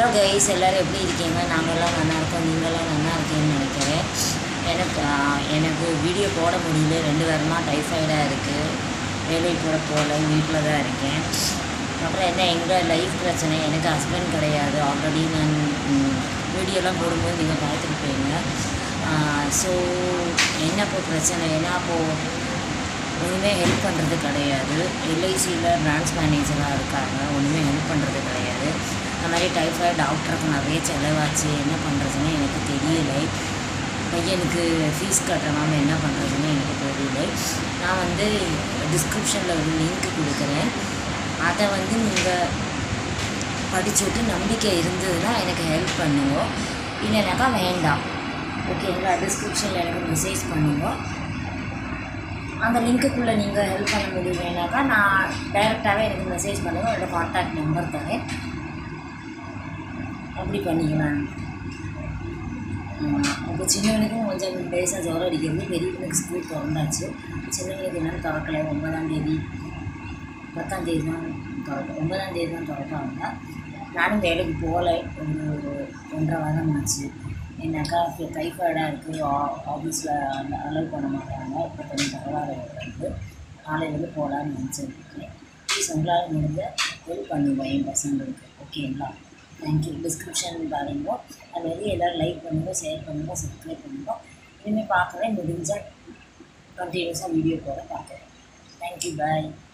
hello guys எல்லோரும் எப்படி இருக்கீங்க நாங்கள்லாம் நல்லா இருக்கோம் நீங்களாம் நல்லா இருக்கீங்கன்னு நினைக்கிறேன் எனக்கு ஆஹ், எனக்கு வீடியோ போட முடியல ரெண்டு வாரமாக டைஃபாய்டாக இருக்குது வேலைக்கு கூட போகல வீட்டில் தான் இருக்கேன் அப்புறம் என்ன எங்கள் லைஃப் பிரச்சனை எனக்கு ஹஸ்பண்ட் கிடையாது ஆல்ரெடி நான் வீடியோலாம் போடும்போது நீங்கள் பார்த்துருப்பீங்க ஸோ என்ன இப்போ பிரச்சனை ஏன்னா இப்போது ஒன்றுமே ஹெல்ப் பண்ணுறது கிடையாது எல்ஐசியில் பிரான்ச் மேனேஜராக இருக்காங்க ஒன்றுமே ஹெல்ப் பண்ணுறது கிடையாது அந்த மாதிரி டைஃபாய்டு டாக்டருக்கு நிறைய செலவாச்சு என்ன பண்ணுறதுன்னு எனக்கு தெரியலை பையனுக்கு ஃபீஸ் கட்டுறனால என்ன பண்ணுறதுன்னு எனக்கு தெரியல நான் வந்து டிஸ்கிரிப்ஷனில் ஒரு லிங்க் கொடுக்குறேன் அதை வந்து நீங்கள் படிச்சுட்டு நம்பிக்கை இருந்ததுன்னா எனக்கு ஹெல்ப் பண்ணுங்க இல்லைனாக்கா வேண்டாம் ஓகேங்களா டிஸ்கிரிப்ஷனில் எனக்கு மெசேஜ் பண்ணுங்க அந்த லிங்க்குள்ளே நீங்கள் ஹெல்ப் பண்ண முடியலனாக்கா நான் டைரெக்டாகவே எனக்கு மெசேஜ் பண்ணுங்க என்னோட காண்டாக்ட் நம்பர் தரேன் அப்படி பண்ணிக்கலாம் இப்போ சின்னவனுக்கும் கொஞ்சம் டேஸாக ஜுரம் அடிக்கிறது பெரியவனுக்கு ஸ்கூல் திறந்தாச்சு சின்னவனுக்கு என்னன்னு திறக்கலை ஒன்பதாம் தேதி பத்தாம் தேதி தான் திறக்க ஒன்பதாம் தேதி தான் திறப்பாங்க நானும் வேலைக்கு போகல ஒரு ஒன்றரை வாரம் ஆச்சு என்னக்கா டைஃபாய்டாக இருக்குது ஆஃபீஸில் அலோவ் பண்ண மாட்டாங்க இப்போ கொஞ்சம் பரவாயில்ல வந்து நாளையிலேருந்து போகலான்னு நினச்சிருக்கேன் ப்ளீஸ் உங்களால் முடிஞ்ச ஹெல்ப் பண்ணுங்க என் பசங்களுக்கு ஓகேங்களா தேங்க்யூ டிஸ்கிரிப்ஷன் பாருங்க அது வந்து எல்லோரும் லைக் பண்ணுங்கள் ஷேர் பண்ணுங்கள் சப்ஸ்கிரைப் பண்ணுங்கள் இனிமேல் பார்க்குறேன் முடிஞ்சால் கண்டினியூஸாக வீடியோ போட பார்க்குறேன் தேங்க்யூ பாய்